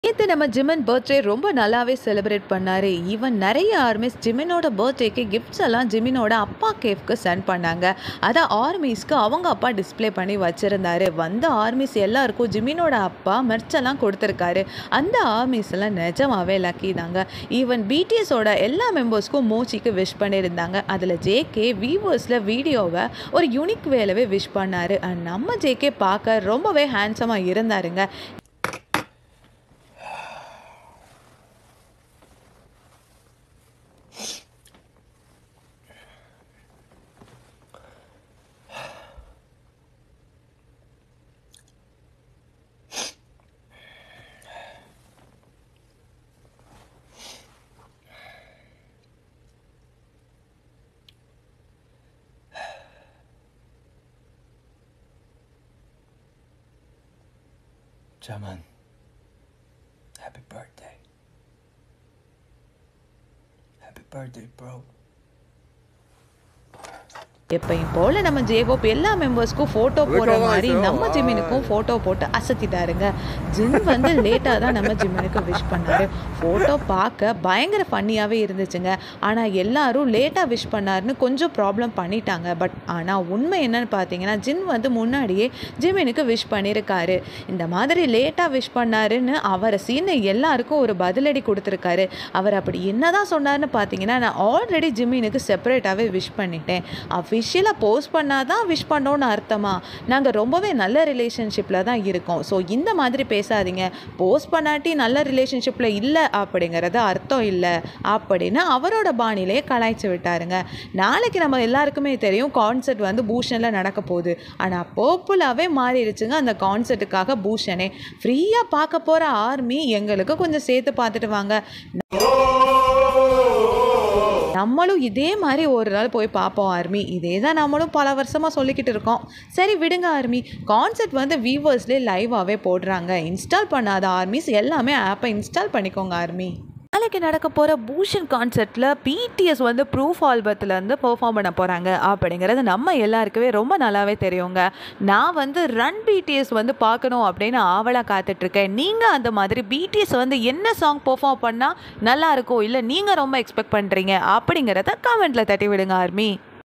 நேற்று நம்ம ஜிமன் பர்த்டே ரொம்ப நல்லாவே செலிப்ரேட் பண்ணாரு ஈவன் நிறைய ஆர்மிஸ் ஜிமினோட பர்த்டேக்கு கிஃப்ட்ஸ் எல்லாம் ஜிமினோட அப்பா கேஃப்க்கு சென்ட் பண்ணாங்க அதை ஆர்மிஸ்க்கு அவங்க அப்பா டிஸ்ப்ளே பண்ணி வச்சிருந்தாரு வந்த ஆர்மிஸ் எல்லாருக்கும் ஜிமினோட அப்பா மெர்ச் எல்லாம் கொடுத்துருக்காரு அந்த ஆர்மிஸ் எல்லாம் நிஜமாவே லக்கி தாங்க ஈவன் பிடிஎஸோட எல்லா மெம்பர்ஸ்க்கும் மோச்சிக்கு விஷ் பண்ணியிருந்தாங்க அதில் ஜேகே வீவர்ஸில் வீடியோவை ஒரு யூனிக் வேலவே விஷ் பண்ணாரு அண்ட் நம்ம ஜேகே பார்க்க ரொம்பவே ஹேண்ட்ஸமாக இருந்தாருங்க Jaman, happy birthday. Happy birthday, bro. எப்பயும் போல நம்ம ஜேகோப் எல்லா மெம்பர்ஸ்க்கும் ஃபோட்டோ போடுற மாதிரி நம்ம ஜிமினுக்கும் ஃபோட்டோ போட்டு அசத்திட்டாருங்க ஜின் வந்து லேட்டாக தான் நம்ம ஜிமினுக்கு விஷ் பண்ணாரு ஃபோட்டோ பார்க்க பயங்கர ஃபன்னியாகவே இருந்துச்சுங்க ஆனால் எல்லாரும் லேட்டாக விஷ் பண்ணாருன்னு கொஞ்சம் ப்ராப்ளம் பண்ணிட்டாங்க பட் ஆனால் உண்மை என்னன்னு பார்த்தீங்கன்னா ஜின் வந்து முன்னாடியே ஜிமினுக்கு விஷ் பண்ணியிருக்காரு இந்த மாதிரி லேட்டாக விஷ் பண்ணாருன்னு அவரை சீனை எல்லாருக்கும் ஒரு பதிலடி கொடுத்துருக்காரு அவர் அப்படி என்னதான் சொன்னார்னு பார்த்தீங்கன்னா நான் ஆல்ரெடி ஜிமினுக்கு செப்பரேட்டாகவே விஷ் பண்ணிட்டேன் அஃபிஷியலாக போஸ்ட் பண்ணால் தான் விஷ் பண்ணோன்னு அர்த்தமா நாங்கள் ரொம்பவே நல்ல ரிலேஷன்ஷிப்பில் தான் இருக்கோம் ஸோ இந்த மாதிரி பேசாதீங்க போஸ்ட் பண்ணாட்டி நல்ல ரிலேஷன்ஷிப்பில் இல்லை அப்படிங்கிறது அர்த்தம் இல்லை அப்படின்னு அவரோட பாணியிலே கலாய்ச்சி விட்டாருங்க நாளைக்கு நம்ம எல்லாருக்குமே தெரியும் கான்சர்ட் வந்து பூஷனில் நடக்க போகுது ஆனால் பர்புளாகவே மாறிடுச்சுங்க அந்த கான்சர்ட்டுக்காக பூஷனே ஃப்ரீயாக பார்க்க போகிற ஆர்மி எங்களுக்கு கொஞ்சம் சேர்த்து பார்த்துட்டு வாங்க நம்மளும் இதே மாதிரி ஒரு நாள் போய் பார்ப்போம் ஆர்மி இதே தான் நம்மளும் பல வருஷமாக சொல்லிக்கிட்டு இருக்கோம் சரி விடுங்க ஆர்மி கான்செர்ட் வந்து வியூவர்ஸ்லேயே லைவாகவே போடுறாங்க இன்ஸ்டால் பண்ணாத ஆர்மிஸ் எல்லாமே ஆப்பை இன்ஸ்டால் பண்ணிக்கோங்க ஆர்மி நாளைக்கு நடக்க போகிற பூஷன் கான்சர்ட்டில் பிடிஎஸ் வந்து ப்ரூஃப் ஆல்பத்துலேருந்து பெர்ஃபார்ம் பண்ண போகிறாங்க அப்படிங்கிறது நம்ம எல்லாருக்குமே ரொம்ப நல்லாவே தெரியுங்க நான் வந்து ரன் பிடிஎஸ் வந்து பார்க்கணும் அப்படின்னு ஆவலாக காத்துட்ருக்கேன் நீங்கள் அந்த மாதிரி பிடிஎஸ் வந்து என்ன சாங் பெர்ஃபார்ம் பண்ணால் நல்லாயிருக்கும் இல்லை நீங்கள் ரொம்ப எக்ஸ்பெக்ட் பண்ணுறீங்க அப்படிங்கிறத கமெண்ட்டில் தட்டி விடுங்க ஆர்மி